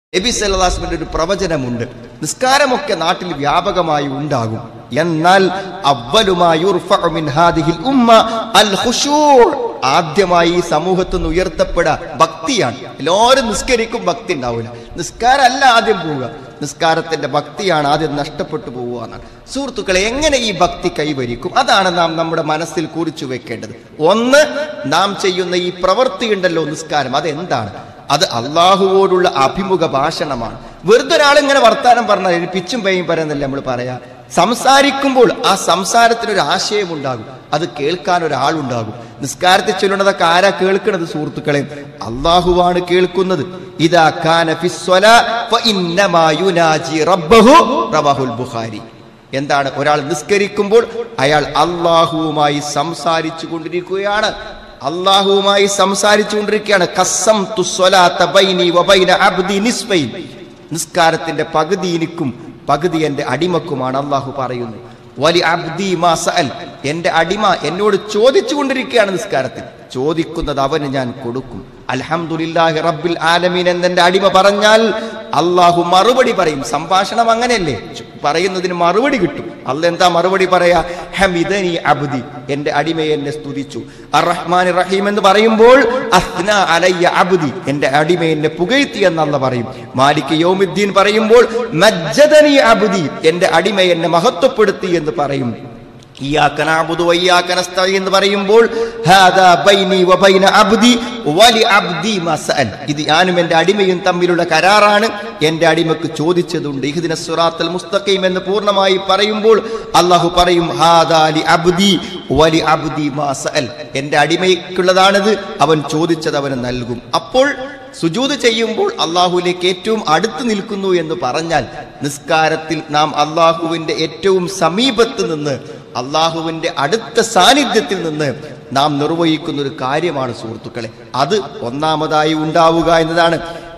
നബി സല്ലാസ്മിന്റെ ഒരു പ്രവചനമുണ്ട് നിസ്കാരമൊക്കെ നാട്ടിൽ വ്യാപകമായി ഉണ്ടാകും എന്നാൽ അവ്വലുമായി യുർഫഉ മിൻ ഹാദിഹിൽ ഉമ്മ അൽ ഖുശൂ' ആദ്യമായി ഈ സമൂഹത്തിൽ നിന്ന് ഉയർത്തപ്പെടാ ഭക്തിയാണ് എല്ലാവരും നിസ്കരിക്കും ഭക്തി ഉണ്ടാവില്ല നിസ്കാരമല്ല ആദ്യം പോവുക നിസ്കാരത്തിന്റെ ഭക്തിയാണ് ആദ്യം നഷ്ടപ്പെട്ടു പോവുക എന്നാണ് സുഹൃത്തുക്കളെ എങ്ങനെ ഈ ഭക്തി കൈവരിക്കും അതാണ് നാം നമ്മുടെ മനസ്സിൽ കുറിച്ചു വെക്കേണ്ടത് ഒന്ന് നാം ചെയ്യുന്ന ഈ പ്രവൃത്തി ഉണ്ടല്ലോ നിസ്കാരം അതെന്താണ് അത് അള്ളാഹുവോടുള്ള അഭിമുഖ ഭാഷണമാണ് വെറുതെ ഒരാളിങ്ങനെ വർത്താനം പറഞ്ഞാൽ പിച്ചും പേയും പറയുന്നല്ലേ നമ്മൾ പറയാ സംസാരിക്കുമ്പോൾ ആ സംസാരത്തിന് ഒരു ആശയമുണ്ടാകും അത് കേൾക്കാൻ ഒരാളുണ്ടാകും നിസ്കാരത്തിൽ ചൊല്ലുന്നതൊക്കെ ആരാ കേൾക്കുന്നത് സുഹൃത്തുക്കളെ അള്ളാഹുവാണ് കേൾക്കുന്നത് ഇതാ കാന ഫിസ്വലാ ഫഇന്നമാ യുനാജി റബ്ബഹു റവാഹുൽ ബുഖാരി എന്താണ് ഒരാൾ നിസ്കരിക്കുമ്പോൾ അയാൾ അള്ളാഹുവുമായി സംസാരിച്ചു കൊണ്ടിരിക്കുകയാണ് അള്ളാഹുവുമായി സംസാരിച്ചു കൊണ്ടിരിക്കുകയാണ് കസം തുസ്വലാത്ത ബൈനി വബൈന അബ്ദി നിസ്ബൈൻ നിസ്കാരത്തിന്റെ പകുതി എനിക്കും പകുതി എന്റെ അടിമക്കുമാണ് അള്ളാഹു പറയുന്നു വലി അബ്ദി മാ സഅൽ എന്റെ അടിമ എന്നോട് ചോദിച്ചു കൊണ്ടിരിക്കുകയാണ് നിസ്കാരത്തിൽ ചോദിക്കുന്നത് അവന് ഞാൻ കൊടുക്കും അൽഹംദുലില്ലാഹി റബ്ബിൽ ആലമീൻ എന്നെന്റെ അടിമ പറഞ്ഞാൽ അള്ളാഹു മറുപടി പറയും സംഭാഷണം അങ്ങനെയല്ലേ ചു- പറയുന്നതിന് മറുപടി കിട്ടും അല്ല എന്താ മറുപടി പറയാ ഹമിദനി അബ്ദി എന്റെ അടിമയെ എന്നെ സ്തുതിച്ചു അർ റഹ്മാൻ റഹീം എന്ന് പറയുമ്പോൾ അസ്ന അലയ്യ അബ്ദി എന്റെ അടിമ എന്നെ പുകഴ്ത്തി എന്നല്ല പറയും മാലിക് യൗമുദ്ദീൻ പറയുമ്പോൾ മജ്ജദനി അബ്ദി എന്റെ അടിമ എന്നെ മഹത്വപ്പെടുത്തി എന്ന് പറയും ഇയ്യാക നഅ്ബുദു വഇയ്യാക നസ്തഈൻ എന്ന് പറയുമ്പോൾ ഹാദാ ബൈനി വബൈന അബ്ദി വലി അബ്ദി മാ സഅൽ ഇത് ഞാനും എൻ്റെ അടിമയും തമ്മിലുള്ള കരാറാണ് എൻ്റെ അടിമക്ക് ചോദിച്ചതുണ്ട് ഇഹ്ദിന സിറാത്തൽ മുസ്തഖീം എന്ന് പൂർണ്ണമായി പറയുമ്പോൾ അല്ലാഹു പറയും ഹാദാ ലി അബ്ദി വലി അബ്ദി മാ സഅൽ എൻ്റെ അടിമയ്ക്കുള്ളതാണിത് അവൻ ചോദിച്ചത് അവന് നൽകും അപ്പോൾ സുജൂത് ചെയ്യുമ്പോൾ അള്ളാഹുവിലേക്ക് ഏറ്റവും അടുത്ത് നിൽക്കുന്നു എന്ന് പറഞ്ഞാൽ നിസ്കാരത്തിൽ നാം അള്ളാഹുവിന്റെ ഏറ്റവും സമീപത്ത് നിന്ന് അള്ളാഹുവിന്റെ അടുത്ത സാന്നിധ്യത്തിൽ നിന്ന് നാം നിർവഹിക്കുന്ന ഒരു കാര്യമാണ് സുഹൃത്തുക്കളെ അത് ഒന്നാമതായി ഉണ്ടാവുക എന്നതാണ്